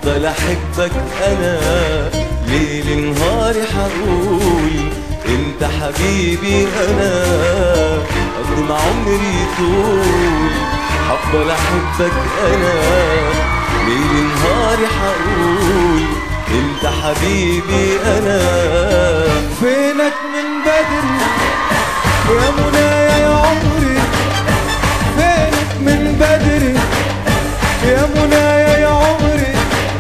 هفضل احبك انا ليل نهاري حقول انت حبيبي انا قد ما عمري طول هفضل احبك انا ليل نهاري حقول انت حبيبي انا فينك من بدري يا منايا يا عمري فينك من بدري يا منايا يا عمري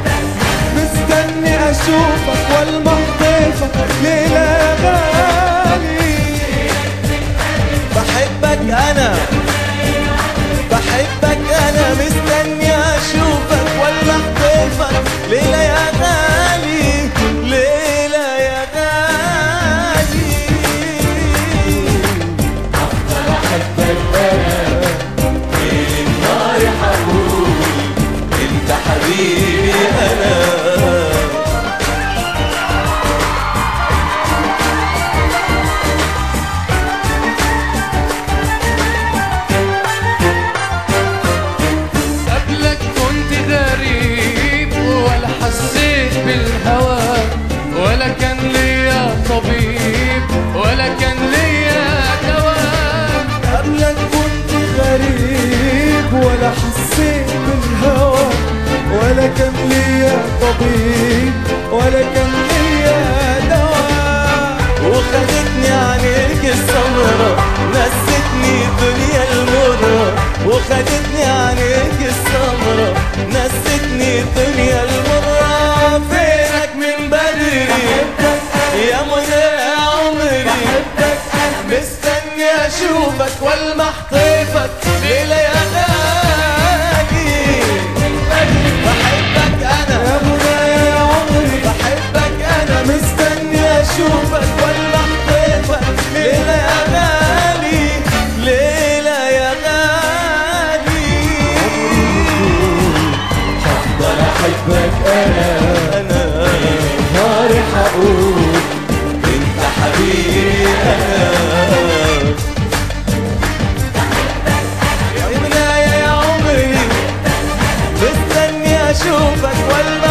مستني اشوفك والمح ضيفك ليلة يا غالي بحبك انا بحبك انا مستني اشوفك ولا احتفك ليلة يا غالي ليلة يا غالي افضل احبك انا ليل نهاري حقول انت حبيبي انا قبلك كنت غريب ولا حسيت بالهوى ولا كان ليا طبيب ولا كان ليا دواء قبلك كنت غريب ولا حسيت بالهوى ولا كان ليا طبيب ولا كان ليا دواء وخدتني عليك السمرة نستني الدنيا المرة وخدتني عليك السمرة نستني الدنيا المرة فينك من بدري يا منى يا عمري مستني اشوفك والمح طيفك ليلة يا غالي بحبك انا يا منايا يا عمري بحبك انا مستني اشوفك ولا احتفك ليلة يا غالي ليلة يا غالي هفضل احبك انا انا نهاري حقول انت حبيبي انا يا منايا يا عمري مستني اشوفك والمح